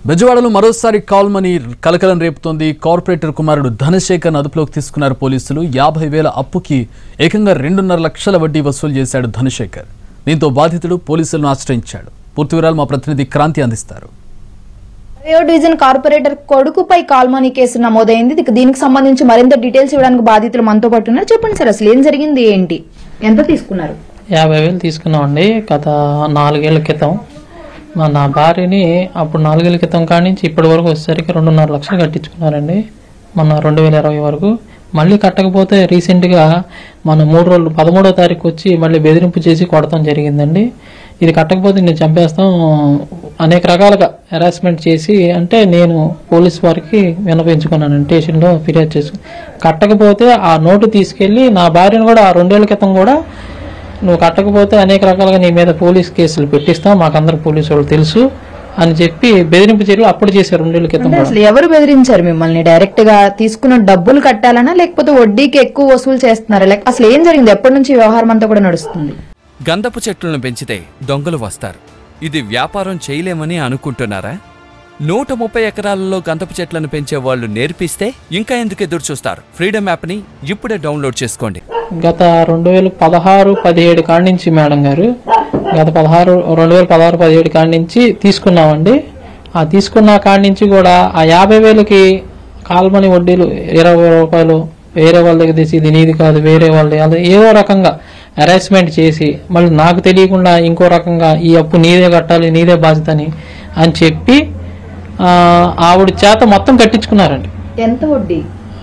బెజవాడలో మరోసారి call money కలకలం రేపుతోంది కార్పొరేటర్ కుమారుడు ధనశేఖర్ అదుపులోకి తీసుకున్నారు పోలీసులు యాభై వేల అప్పుకి ఏకంగా రెండున్నర లక్షల వడ్డీ వసూలు చేశాడు ధనశేఖర్ దీంతో బాధితుడు పోలీసులను ఆశ్రయించాడు పూర్తి వివరాలు మా ప్రతినిధి క్రాంతి అందిస్తారు రియో డివిజన్ కార్పొరేటర్ కొడుకుపై కాల్మనీ కేసు నమోదైంది ఇక దీనికి సంబంధించి మరింత డీటెయిల్స్ ఇవ్వడానికి బాధితులు మనతో పాటు ఉన్నారు చెప్పండి సార్ అసలు ఏం జరిగింది ఏంటి ఎంత తీసుకున్నారు యాభై వేలు తీసుకున్నామండి గత నాలుగేళ్ల క్రితం మా నా భార్యని అప్పుడు నాలుగేళ్ల క్రితం కాడి నుంచి ఇప్పటి వరకు వచ్చేసరికి రెండున్నర లక్షలు కట్టించుకున్నారండి మొన్న రెండు వేల ఇరవై వరకు మళ్ళీ కట్టకపోతే రీసెంట్గా మన మూడు రోజులు పదమూడో తారీఖు వచ్చి మళ్ళీ బెదిరింపు చేసి కొడతాం జరిగిందండి ఇది కట్టకపోతే నేను చంపేస్తాం అనేక రకాలుగా హెరాస్మెంట్ చేసి అంటే నేను పోలీస్ వారికి విన్నపించుకున్నాను స్టేషన్లో ఫిర్యాదు చేసుకుని కట్టకపోతే ఆ నోటు తీసుకెళ్ళి నా భార్యను కూడా ఆ రెండేళ్ల క్రితం కూడా నువ్వు కట్టకపోతే అనేక రకాలుగా నీ మీద పోలీస్ కేసులు పెట్టిస్తాం మాకందరు పోలీసు వాళ్ళు తెలుసు అని చెప్పి బెదిరింపు చర్యలు అప్పుడు చేశారు రెండేళ్ల క్రితం అంటే కూడా. అసలు ఎవరు బెదిరించారు మిమ్మల్ని డైరెక్ట్ గా తీసుకున్న డబ్బులు కట్టాలనా లేకపోతే వడ్డీకి ఎక్కువ వసూలు చేస్తున్నారా లేక అసలు ఏం జరిగింది ఎప్పటి నుంచి ఈ వ్యవహారం అంతా కూడా నడుస్తుంది గంధపు చెట్లను పెంచితే దొంగలు వస్తారు ఇది వ్యాపారం చేయలేమని అనుకుంటున్నారా నూట ముప్పై ఎకరాలలో గంధపు చెట్లను పెంచే వాళ్ళు నేర్పిస్తే ఇంకా ఎందుకు ఎదురు చూస్తారు ఫ్రీడమ్ యాప్ని ఇప్పుడే డౌన్లోడ్ చేసుకోండి గత రెండు వేల పదహారు పదిహేడు కాడి నుంచి మేడం గారు గత పదహారు రెండు వేల పదహారు పదిహేడు కాడి నుంచి తీసుకున్నామండి ఆ తీసుకున్న కాడి నుంచి కూడా ఆ యాభై వేలకి కాల్మని వడ్డీలు ఇరవై రూపాయలు వేరే వాళ్ళ దగ్గర తీసి ఇది నీది కాదు వేరే వాళ్ళది అలా ఏదో రకంగా హెరాస్మెంట్ చేసి మళ్ళీ నాకు తెలియకుండా ఇంకో రకంగా ఈ అప్పు నీదే కట్టాలి నీదే బాధ్యత అని అని చెప్పి ఆ, ఆవిడ చేత మొత్తం కట్టించుకున్నారండి ఎంత వడ్డీ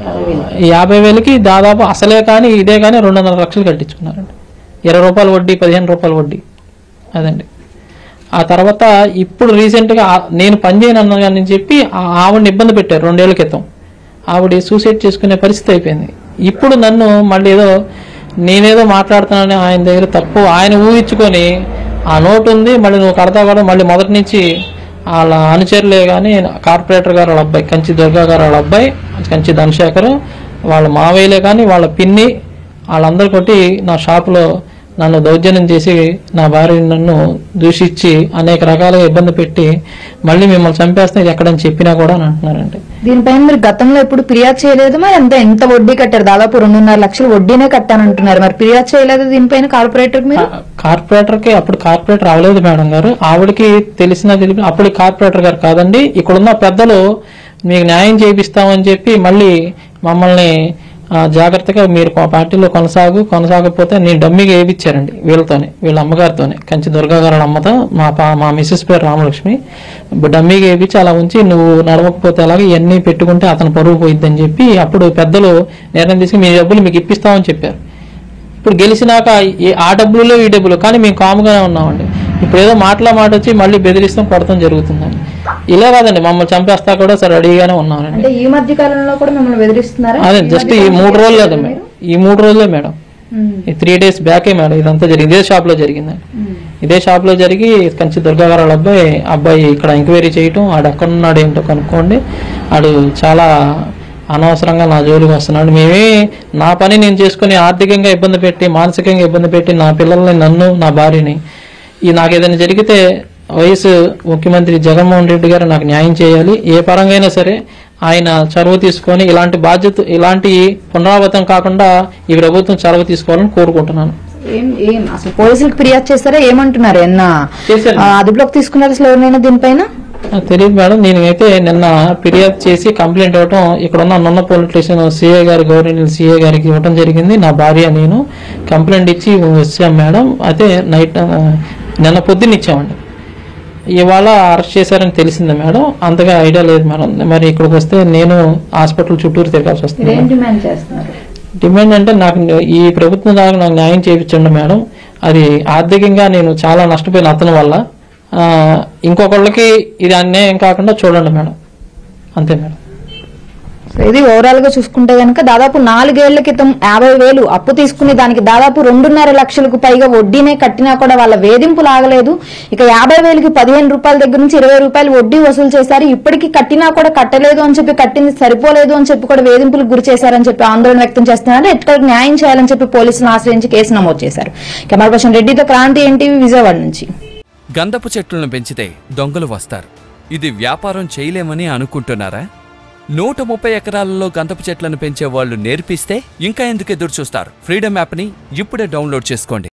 యాభై వేలకి దాదాపు అసలే కానీ ఇదే కానీ రెండున్నర లక్షలు కట్టించుకున్నారండి ఇరవై రూపాయల వడ్డీ పదిహేను రూపాయల వడ్డీ అదండి ఆ తర్వాత ఇప్పుడు రీసెంట్గా ఆ- నేను పనిచేయను అన్నానని చెప్పి ఆ ఆవిడని ఇబ్బంది పెట్టారు రెండేళ్ల క్రితం ఆవిడ సూసైడ్ చేసుకునే పరిస్థితి అయిపోయింది ఇప్పుడు నన్ను మళ్ళీ ఏదో నేనేదో మాట్లాడుతున్నానని ఆయన దగ్గర తప్పు ఆయన ఊహించుకొని ఆ నోటు ఉంది మళ్ళీ నువ్వు కడతా కూడా మళ్ళీ మొదటి నుంచి వాళ్ళ అనుచరులే కానీ కార్పొరేటర్ గారు వాళ్ళ అబ్బాయి కంచి దుర్గా గారు వాళ్ళ అబ్బాయి కంచి ధనశేఖర్ వాళ్ళ మావయ్యలే కానీ వాళ్ళ పిన్ని వాళ్ళందరూ కొట్టి నా షాపులో నన్ను దౌర్జన్యం చేసి నా భార్య నన్ను దూషించి అనేక రకాలుగా ఇబ్బంది పెట్టి మళ్ళీ మిమ్మల్ని చంపేస్తే ఇది ఎక్కడని చెప్పినా కూడా అని అంటున్నారండి దీనిపైన మీరు గతంలో ఎప్పుడు ఫిర్యాదు చేయలేదు మరి ఎంత ఎంత వడ్డీ కట్టారు దాదాపు రెండున్నర లక్షలు వడ్డీనే కట్టానంటున్నారు మరి ఫిర్యాదు చేయలేదు దీనిపైన కార్పొరేటర్ మీరు కార్పొరేటర్ కి అప్పుడు కార్పొరేటర్ అవ్వలేదు మేడం గారు ఆవిడకి తెలిసిన తెలిపి అప్పుడు కార్పొరేటర్ గారు కాదండి ఇక్కడున్న పెద్దలు మీకు న్యాయం చేపిస్తామని చెప్పి మళ్ళీ మమ్మల్ని ఆ, జాగ్రత్తగా మీరు మా పార్టీలో కొనసాగు కొనసాగకపోతే నేను డమ్మీగా వేయించారండి వీళ్ళతోనే వీళ్ళ అమ్మగారితోనే కంచి దుర్గా గారు వాళ్ళ అమ్మతో మా పా మా మిస్సెస్ పేరు రామలక్ష్మి డమ్మీగా వేయించి అలా ఉంచి నువ్వు నడవకపోతే అలాగే ఇవన్నీ పెట్టుకుంటే అతను పరువు పోయిద్దని చెప్పి అప్పుడు పెద్దలు నిర్ణయం తీసుకుని మీ డబ్బులు మీకు ఇప్పిస్తామని చెప్పారు ఇప్పుడు గెలిచినాక ఈ- ఆ డబ్బులు ఈ డబ్బులు కానీ మేము కాముగానే ఉన్నామండి ఇప్పుడు ఏదో మాటల మాట వచ్చి మళ్ళీ బెదిరిస్తాం కొడతాం జరుగుతుందండి ఇలా కాదండి మమ్మల్ని చంపేస్తా కూడా సరే రెడీగానే ఉన్నామండి అంటే ఈ మధ్య కాలంలో కూడా మిమ్మల్ని బెదిరిస్తున్నారా అదే జస్ట్ ఈ మూడు రోజులు కదా మేడం ఈ మూడు రోజులే మేడం ఈ త్రీ డేస్ బ్యాకే మేడం ఇదంతా జరిగింది ఇదే షాప్ లో జరిగిందండి ఇదే షాప్ లో జరిగి కంచి దుర్గా గారు వాళ్ళ అబ్బాయి అబ్బాయి ఇక్కడ ఎంక్వైరీ చేయటం ఆడు ఎక్కడ ఉన్నాడు ఏంటో కనుక్కోండి ఆడు చాలా అనవసరంగా నా జోలికి వస్తున్నాడు మేమే నా పని నేను చేసుకుని ఆర్థికంగా ఇబ్బంది పెట్టి మానసికంగా ఇబ్బంది పెట్టి నా పిల్లల్ని నన్ను నా భార్యని ఈ నాకు ఏదైనా జరిగితే వయసు ముఖ్యమంత్రి జగన్మోహన్ రెడ్డి గారు నాకు న్యాయం చేయాలి ఏ పరంగా అయినా సరే ఆయన చొరవ తీసుకొని ఇలాంటి బాధ్యత ఇలాంటి పునరావృతం కాకుండా ఈ ప్రభుత్వం చొరవ తీసుకోవాలని కోరుకుంటున్నాను ఏం ఏం అసలు పోలీసులకు ఫిర్యాదు చేస్తారా ఏమంటున్నారు ఎన్న చేశారు. ఆ, అదుపులోకి తీసుకున్నారు అసలు ఎవరినైనా దీనిపైన నాకు తెలియదు మేడం నేనైతే నిన్న ఫిర్యాదు చేసి కంప్లైంట్ ఇవ్వటం ఇక్కడ ఉన్న నున్న పోలీస్ స్టేషన్ సిఏ గారి గవర్నమెంట్ సిఏ గారికి ఇవ్వటం జరిగింది నా భార్య నేను కంప్లైంట్ ఇచ్చి వచ్చాం మేడం అయితే నైట్ ఆ, నిన్న పొద్దున్న ఇచ్చామండి ఇవాళ అరెస్ట్ చేశారని తెలిసింది మేడం అంతగా ఐడియా లేదు మేడం మరి ఇక్కడికి వస్తే నేను హాస్పిటల్ చుట్టూరు తిరగాల్సి వస్తుంది ఏం డిమాండ్ చేస్తున్నారు డిమాండ్ అంటే నాకు ఈ ప్రభుత్వం దాకా నాకు న్యాయం చేయించండి మేడం అది ఆర్థికంగా నేను చాలా నష్టపోయిన అతని వల్ల ఆ, ఇంకొకళ్ళకి ఇది అన్యాయం కాకుండా చూడండి మేడం అంతే మేడం సో ఇది ఓవరాల్ గా చూసుకుంటే గనక దాదాపు నాలుగేళ్ల క్రితం యాభై వేలు అప్పు తీసుకుని దానికి దాదాపు రెండున్నర లక్షలకు పైగా వడ్డీనే కట్టినా కూడా వాళ్ళ వేధింపులు ఆగలేదు ఇక యాభై వేలకి పదిహేను రూపాయల దగ్గర నుంచి ఇరవై రూపాయలు వడ్డీ వసూలు చేశారు ఇప్పటికీ కట్టినా కూడా కట్టలేదు అని చెప్పి కట్టింది సరిపోలేదు అని చెప్పి కూడా వేధింపులకు గురి చేశారని చెప్పి ఆందోళన వ్యక్తం చేస్తున్నారు ఎక్కడ న్యాయం చేయాలని చెప్పి పోలీసులను ఆశ్రయించి కేసు నమోదు చేశారు కెమెరా పర్సన్ రెడ్డితో క్రాంతి ఎన్టీవీ విజయవాడ నుంచి గంధపు చెట్లను పెంచితే దొంగలు వస్తారు ఇది వ్యాపారం చేయలేమని అనుకుంటున్నారా నూట ముప్పై ఎకరాలలో గంధపు చెట్లను పెంచే వాళ్ళు నేర్పిస్తే ఇంకా ఎందుకు ఎదురు చూస్తారు ఫ్రీడమ్ యాప్ని ఇప్పుడే డౌన్లోడ్ చేసుకోండి